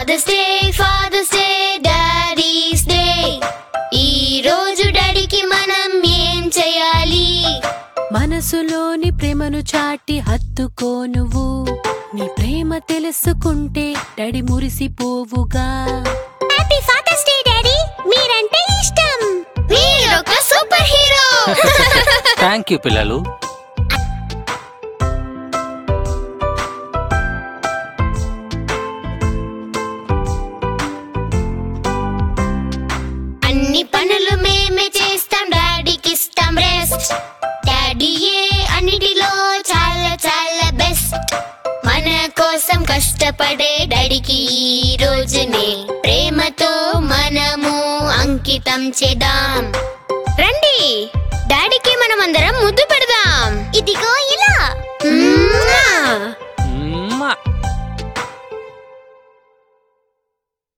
fathers day father's day daddy's day ఈ రోజు డాడీకి మనం ఏం చేయాలి మనసులోని ప్రేమను చాటి హత్తుకో నువ్వు నీ ప్రేమ తెలుసుకుంటే డాడీ మురిసిపోవుగా హ్యాపీ ఫాదర్స్ డే డాడీ మీరంటే ఇష్టం మీరొక సూపర్ హీరో థ్యాంక్ యూ పిల్లలు అన్ని పనులు మేమే చేస్తాం డాడీకి ఇస్తాం రెస్ట్ డాడీయే అన్నిటిలో చాలా చాలా బెస్ట్ మన కోసం కష్టపడే డాడీకి ఈ రోజునే ప్రేమతో మనము అంకితం చేద్దాం రండి